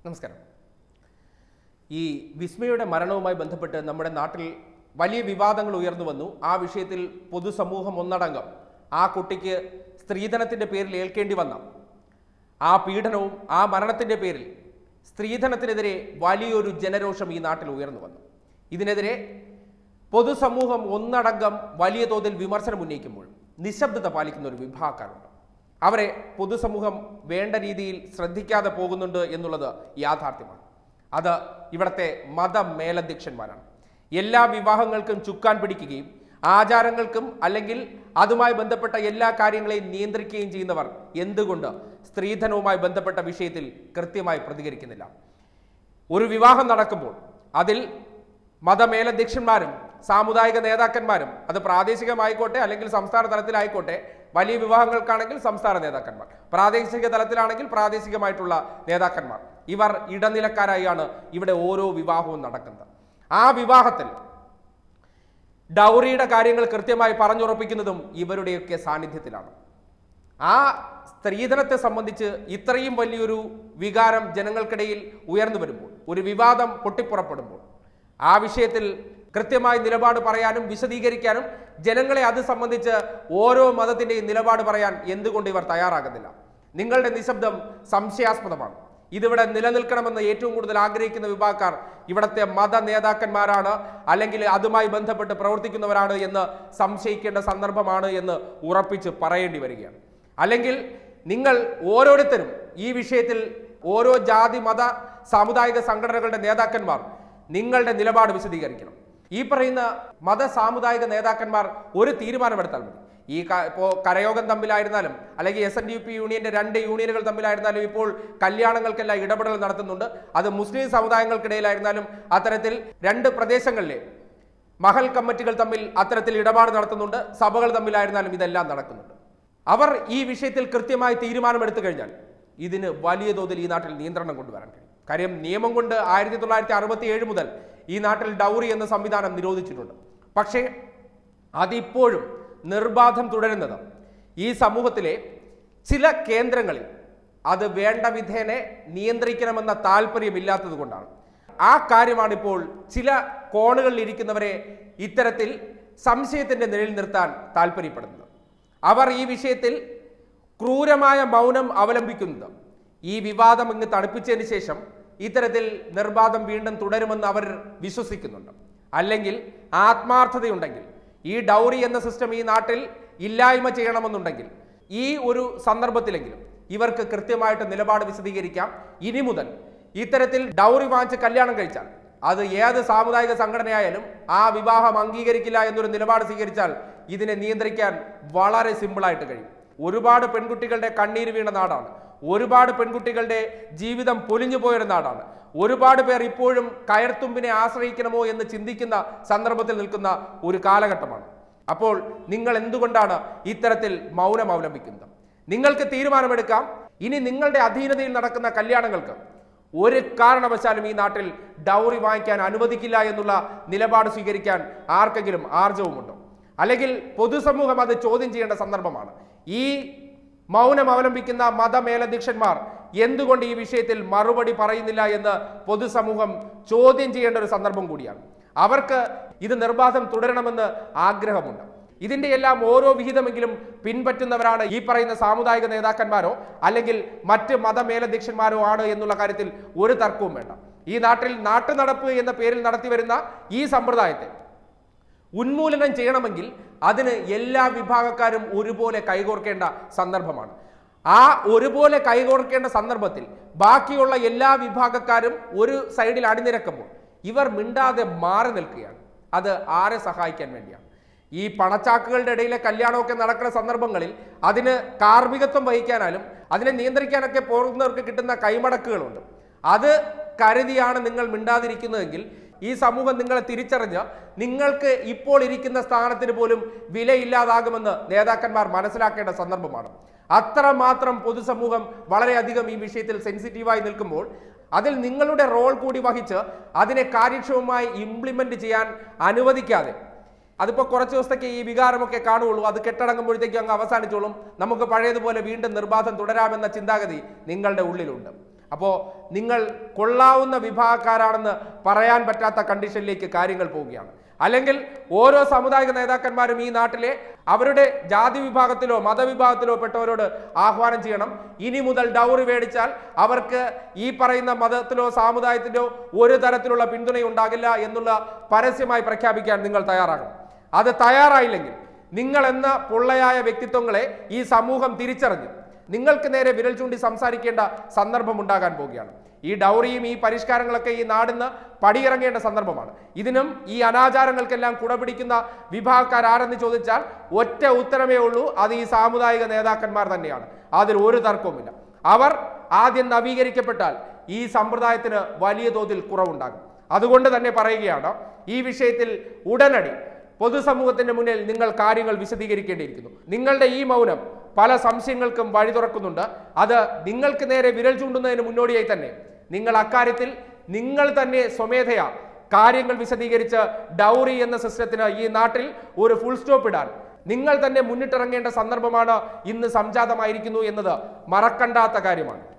നമസ്കാരം ഈ വിസ്മയുടെ മരണവുമായി ബന്ധപ്പെട്ട് നമ്മുടെ നാട്ടിൽ വലിയ വിവാദങ്ങൾ ഉയർന്നു വന്നു ആ വിഷയത്തിൽ പൊതുസമൂഹം ഒന്നടങ്കം ആ കുട്ടിക്ക് സ്ത്രീധനത്തിന്റെ പേരിൽ ഏൽക്കേണ്ടി വന്ന ആ പീഡനവും ആ മരണത്തിന്റെ പേരിൽ സ്ത്രീധനത്തിനെതിരെ വലിയൊരു ജനരോഷം ഈ നാട്ടിൽ ഉയർന്നു വന്നു ഇതിനെതിരെ പൊതുസമൂഹം ഒന്നടങ്കം വലിയ തോതിൽ വിമർശനം ഉന്നയിക്കുമ്പോൾ നിശബ്ദത പാലിക്കുന്ന ഒരു വിഭാഗക്കാരുണ്ട് അവരെ പൊതുസമൂഹം വേണ്ട രീതിയിൽ ശ്രദ്ധിക്കാതെ പോകുന്നുണ്ട് എന്നുള്ളത് യാഥാർത്ഥ്യമാണ് അത് ഇവിടുത്തെ മത മേലധ്യക്ഷന്മാരാണ് എല്ലാ വിവാഹങ്ങൾക്കും ചുക്കാൻ പിടിക്കുകയും ആചാരങ്ങൾക്കും അല്ലെങ്കിൽ അതുമായി ബന്ധപ്പെട്ട എല്ലാ കാര്യങ്ങളെയും നിയന്ത്രിക്കുകയും ചെയ്യുന്നവർ എന്തുകൊണ്ട് സ്ത്രീധനവുമായി ബന്ധപ്പെട്ട വിഷയത്തിൽ കൃത്യമായി പ്രതികരിക്കുന്നില്ല ഒരു വിവാഹം നടക്കുമ്പോൾ അതിൽ മതമേലധ്യക്ഷന്മാരും സാമുദായിക നേതാക്കന്മാരും അത് പ്രാദേശികമായിക്കോട്ടെ അല്ലെങ്കിൽ സംസ്ഥാന തലത്തിലായിക്കോട്ടെ വലിയ വിവാഹങ്ങൾക്കാണെങ്കിൽ സംസ്ഥാന നേതാക്കന്മാർ പ്രാദേശിക തലത്തിലാണെങ്കിൽ പ്രാദേശികമായിട്ടുള്ള നേതാക്കന്മാർ ഇവർ ഇടനിലക്കാരായാണ് ഇവിടെ ഓരോ വിവാഹവും നടക്കുന്നത് ആ വിവാഹത്തിൽ ഡൗറിയുടെ കാര്യങ്ങൾ കൃത്യമായി പറഞ്ഞുറപ്പിക്കുന്നതും ഇവരുടെയൊക്കെ സാന്നിധ്യത്തിലാണ് ആ സ്ത്രീധനത്തെ സംബന്ധിച്ച് ഇത്രയും വലിയൊരു വികാരം ജനങ്ങൾക്കിടയിൽ ഉയർന്നു വരുമ്പോൾ ഒരു വിവാദം പൊട്ടിപ്പുറപ്പെടുമ്പോൾ ആ വിഷയത്തിൽ കൃത്യമായി നിലപാട് പറയാനും വിശദീകരിക്കാനും ജനങ്ങളെ അത് സംബന്ധിച്ച് ഓരോ മതത്തിന്റെയും നിലപാട് പറയാൻ എന്തുകൊണ്ട് ഇവർ തയ്യാറാകുന്നില്ല നിങ്ങളുടെ നിശബ്ദം സംശയാസ്പദമാണ് ഇതിവിടെ നിലനിൽക്കണമെന്ന് ഏറ്റവും കൂടുതൽ ആഗ്രഹിക്കുന്ന വിഭാഗക്കാർ ഇവിടുത്തെ മത നേതാക്കന്മാരാണ് അല്ലെങ്കിൽ അതുമായി ബന്ധപ്പെട്ട് പ്രവർത്തിക്കുന്നവരാണ് എന്ന് സംശയിക്കേണ്ട സന്ദർഭമാണ് എന്ന് ഉറപ്പിച്ച് പറയേണ്ടി വരികയാണ് അല്ലെങ്കിൽ നിങ്ങൾ ഓരോരുത്തരും ഈ വിഷയത്തിൽ ഓരോ ജാതി മത സാമുദായിക സംഘടനകളുടെ നേതാക്കന്മാർ നിങ്ങളുടെ നിലപാട് വിശദീകരിക്കണം ഈ പറയുന്ന മത സാമുദായിക നേതാക്കന്മാർ ഒരു തീരുമാനമെടുത്താൽ മതി ഈ ഇപ്പോൾ കരയോഗം തമ്മിലായിരുന്നാലും അല്ലെങ്കിൽ എസ് എൻ ഡി പി യൂണിയന്റെ രണ്ട് യൂണിയനുകൾ തമ്മിലായിരുന്നാലും ഇപ്പോൾ കല്യാണങ്ങൾക്കെല്ലാം ഇടപെടൽ നടത്തുന്നുണ്ട് അത് മുസ്ലിം സമുദായങ്ങൾക്കിടയിലായിരുന്നാലും അത്തരത്തിൽ രണ്ട് പ്രദേശങ്ങളിലെ മഹൽ കമ്മിറ്റികൾ തമ്മിൽ അത്തരത്തിൽ ഇടപാട് നടത്തുന്നുണ്ട് സഭകൾ തമ്മിലായിരുന്നാലും ഇതെല്ലാം നടക്കുന്നുണ്ട് അവർ ഈ വിഷയത്തിൽ കൃത്യമായി തീരുമാനമെടുത്തു കഴിഞ്ഞാൽ ഇതിന് വലിയ തോതിൽ ഈ നാട്ടിൽ നിയന്ത്രണം കൊണ്ടുവരാൻ കഴിയും കാര്യം നിയമം കൊണ്ട് ആയിരത്തി തൊള്ളായിരത്തി അറുപത്തി ഏഴ് മുതൽ ഈ നാട്ടിൽ ഡൗറി എന്ന സംവിധാനം നിരോധിച്ചിട്ടുണ്ട് പക്ഷേ അതിപ്പോഴും നിർബാധം തുടരുന്നത് ഈ സമൂഹത്തിലെ ചില കേന്ദ്രങ്ങളിൽ അത് വേണ്ട വിധേനെ നിയന്ത്രിക്കണമെന്ന താല്പര്യമില്ലാത്തത് കൊണ്ടാണ് ആ കാര്യമാണ് ഇപ്പോൾ ചില കോണുകളിൽ ഇരിക്കുന്നവരെ ഇത്തരത്തിൽ സംശയത്തിന്റെ നിഴൽ നിർത്താൻ താല്പര്യപ്പെടുന്നത് അവർ ഈ വിഷയത്തിൽ ക്രൂരമായ മൗനം അവലംബിക്കുന്നത് ഈ വിവാദം ഇങ്ങ് തണുപ്പിച്ചതിന് ശേഷം ഇത്തരത്തിൽ നിർബാധം വീണ്ടും തുടരുമെന്ന് അവർ വിശ്വസിക്കുന്നുണ്ട് അല്ലെങ്കിൽ ആത്മാർത്ഥതയുണ്ടെങ്കിൽ ഈ ഡൗറി എന്ന സിസ്റ്റം ഈ നാട്ടിൽ ഇല്ലായ്മ ചെയ്യണമെന്നുണ്ടെങ്കിൽ ഈ ഒരു സന്ദർഭത്തിലെങ്കിലും ഇവർക്ക് കൃത്യമായിട്ട് നിലപാട് വിശദീകരിക്കാം ഇനി മുതൽ ഇത്തരത്തിൽ ഡൗറി വാങ്ങിച്ച് കല്യാണം കഴിച്ചാൽ അത് ഏത് സാമുദായിക സംഘടനയായാലും ആ വിവാഹം അംഗീകരിക്കില്ല എന്നൊരു നിലപാട് സ്വീകരിച്ചാൽ ഇതിനെ നിയന്ത്രിക്കാൻ വളരെ സിമ്പിളായിട്ട് കഴിയും ഒരുപാട് പെൺകുട്ടികളുടെ കണ്ണീര് വീണ നാടാണ് ഒരുപാട് പെൺകുട്ടികളുടെ ജീവിതം പൊലിഞ്ഞു പോയൊരു നാടാണ് ഒരുപാട് പേർ ഇപ്പോഴും കയർത്തുമ്പിനെ ആശ്രയിക്കണമോ എന്ന് ചിന്തിക്കുന്ന സന്ദർഭത്തിൽ നിൽക്കുന്ന ഒരു കാലഘട്ടമാണ് അപ്പോൾ നിങ്ങൾ എന്തുകൊണ്ടാണ് ഇത്തരത്തിൽ മൗനം അവലംബിക്കുന്നത് നിങ്ങൾക്ക് തീരുമാനമെടുക്കാം ഇനി നിങ്ങളുടെ അധീനതയിൽ നടക്കുന്ന കല്യാണങ്ങൾക്ക് ഒരു കാരണവശാലും ഈ നാട്ടിൽ ഡൗറി വാങ്ങിക്കാൻ അനുവദിക്കില്ല എന്നുള്ള നിലപാട് സ്വീകരിക്കാൻ ആർക്കെങ്കിലും ആർജവുമുണ്ടോ അല്ലെങ്കിൽ പൊതുസമൂഹം അത് ചോദ്യം ചെയ്യേണ്ട സന്ദർഭമാണ് ഈ മൗനം അവലംബിക്കുന്ന മതമേലധ്യക്ഷന്മാർ എന്തുകൊണ്ട് ഈ വിഷയത്തിൽ മറുപടി പറയുന്നില്ല എന്ന് പൊതുസമൂഹം ചോദ്യം ചെയ്യേണ്ട ഒരു സന്ദർഭം കൂടിയാണ് അവർക്ക് ഇത് നിർബാധം തുടരണമെന്ന് ആഗ്രഹമുണ്ട് ഇതിന്റെ എല്ലാം ഓരോ വിഹിതമെങ്കിലും പിൻപറ്റുന്നവരാണ് ഈ പറയുന്ന സാമുദായിക നേതാക്കന്മാരോ അല്ലെങ്കിൽ മറ്റ് മതമേലധ്യക്ഷന്മാരോ ആണ് എന്നുള്ള കാര്യത്തിൽ ഒരു തർക്കവും വേണ്ട ഈ നാട്ടിൽ നാട്ടുനടപ്പ് എന്ന പേരിൽ നടത്തിവരുന്ന ഈ സമ്പ്രദായത്തെ ഉന്മൂലനം ചെയ്യണമെങ്കിൽ അതിന് എല്ലാ വിഭാഗക്കാരും ഒരുപോലെ കൈകോർക്കേണ്ട സന്ദർഭമാണ് ആ ഒരുപോലെ കൈകോർക്കേണ്ട സന്ദർഭത്തിൽ ബാക്കിയുള്ള എല്ലാ വിഭാഗക്കാരും ഒരു സൈഡിൽ അണിനിരക്കുമ്പോൾ ഇവർ മിണ്ടാതെ മാറി നിൽക്കുകയാണ് അത് ആരെ സഹായിക്കാൻ വേണ്ടിയാണ് ഈ പണച്ചാക്കുകളുടെ ഇടയിലെ കല്യാണമൊക്കെ നടക്കുന്ന സന്ദർഭങ്ങളിൽ അതിന് കാർമ്മികത്വം വഹിക്കാനാലും അതിനെ നിയന്ത്രിക്കാനൊക്കെ പോകുന്നവർക്ക് കിട്ടുന്ന കൈമടക്കുകളുണ്ട് അത് കരുതിയാണ് നിങ്ങൾ മിണ്ടാതിരിക്കുന്നതെങ്കിൽ ഈ സമൂഹം നിങ്ങളെ തിരിച്ചറിഞ്ഞ് നിങ്ങൾക്ക് ഇപ്പോൾ ഇരിക്കുന്ന സ്ഥാനത്തിന് പോലും വിലയില്ലാതാകുമെന്ന് നേതാക്കന്മാർ മനസ്സിലാക്കേണ്ട സന്ദർഭമാണ് അത്രമാത്രം പൊതുസമൂഹം വളരെയധികം ഈ വിഷയത്തിൽ സെൻസിറ്റീവായി നിൽക്കുമ്പോൾ അതിൽ നിങ്ങളുടെ റോൾ കൂടി വഹിച്ച് അതിനെ കാര്യക്ഷമമായി ഇംപ്ലിമെന്റ് ചെയ്യാൻ അനുവദിക്കാതെ അതിപ്പോൾ കുറച്ച് ദിവസത്തേക്ക് ഈ വികാരമൊക്കെ കാണുകയുള്ളൂ അത് കെട്ടടങ്ങുമ്പോഴത്തേക്കും അങ്ങ് അവസാനിച്ചോളും നമുക്ക് പഴയതുപോലെ വീണ്ടും നിർബാധം തുടരാമെന്ന ചിന്താഗതി നിങ്ങളുടെ ഉള്ളിലുണ്ട് അപ്പോൾ നിങ്ങൾ കൊള്ളാവുന്ന വിഭാഗക്കാരാണെന്ന് പറയാൻ പറ്റാത്ത കണ്ടീഷനിലേക്ക് കാര്യങ്ങൾ പോവുകയാണ് അല്ലെങ്കിൽ ഓരോ സാമുദായിക നേതാക്കന്മാരും ഈ നാട്ടിലെ അവരുടെ ജാതി വിഭാഗത്തിലോ മതവിഭാഗത്തിലോ പെട്ടവരോട് ആഹ്വാനം ചെയ്യണം ഇനി മുതൽ ഡൗറി മേടിച്ചാൽ അവർക്ക് ഈ പറയുന്ന മതത്തിലോ സാമുദായത്തിലോ ഒരു തരത്തിലുള്ള പിന്തുണയുണ്ടാകില്ല എന്നുള്ള പരസ്യമായി പ്രഖ്യാപിക്കാൻ നിങ്ങൾ തയ്യാറാകണം അത് തയ്യാറായില്ലെങ്കിൽ നിങ്ങൾ എന്ന പൊള്ളയായ വ്യക്തിത്വങ്ങളെ ഈ സമൂഹം തിരിച്ചറിഞ്ഞു നിങ്ങൾക്ക് നേരെ വിരൽ ചൂണ്ടി സംസാരിക്കേണ്ട സന്ദർഭം ഉണ്ടാകാൻ പോവുകയാണ് ഈ ഡൗറിയും ഈ പരിഷ്കാരങ്ങളൊക്കെ ഈ നാടിന്ന് പടിയിറങ്ങേണ്ട സന്ദർഭമാണ് ഇതിനും ഈ അനാചാരങ്ങൾക്കെല്ലാം കുടപിടിക്കുന്ന വിഭാഗക്കാരാരെന്ന് ചോദിച്ചാൽ ഒറ്റ ഉത്തരമേ ഉള്ളൂ അത് ഈ സാമുദായിക നേതാക്കന്മാർ തന്നെയാണ് അതിൽ ഒരു തർക്കവുമില്ല അവർ ആദ്യം നവീകരിക്കപ്പെട്ടാൽ ഈ സമ്പ്രദായത്തിന് വലിയ തോതിൽ കുറവുണ്ടാകും അതുകൊണ്ട് തന്നെ പറയുകയാണ് ഈ വിഷയത്തിൽ ഉടനടി പൊതുസമൂഹത്തിന്റെ മുന്നിൽ നിങ്ങൾ കാര്യങ്ങൾ വിശദീകരിക്കേണ്ടിയിരിക്കുന്നു നിങ്ങളുടെ ഈ മൗനം പല സംശയങ്ങൾക്കും വഴി തുറക്കുന്നുണ്ട് അത് നിങ്ങൾക്ക് നേരെ വിരൽ ചൂണ്ടുന്നതിന് മുന്നോടിയായി തന്നെ നിങ്ങൾ അക്കാര്യത്തിൽ നിങ്ങൾ തന്നെ സ്വമേധയാ കാര്യങ്ങൾ വിശദീകരിച്ച് ഡൗറി എന്ന സിസ്റ്റത്തിന് ഈ നാട്ടിൽ ഒരു ഫുൾ സ്റ്റോപ്പ് ഇടാൻ നിങ്ങൾ തന്നെ മുന്നിട്ടിറങ്ങേണ്ട സന്ദർഭമാണ് ഇന്ന് സംജാതമായിരിക്കുന്നു എന്നത് മറക്കണ്ടാത്ത കാര്യമാണ്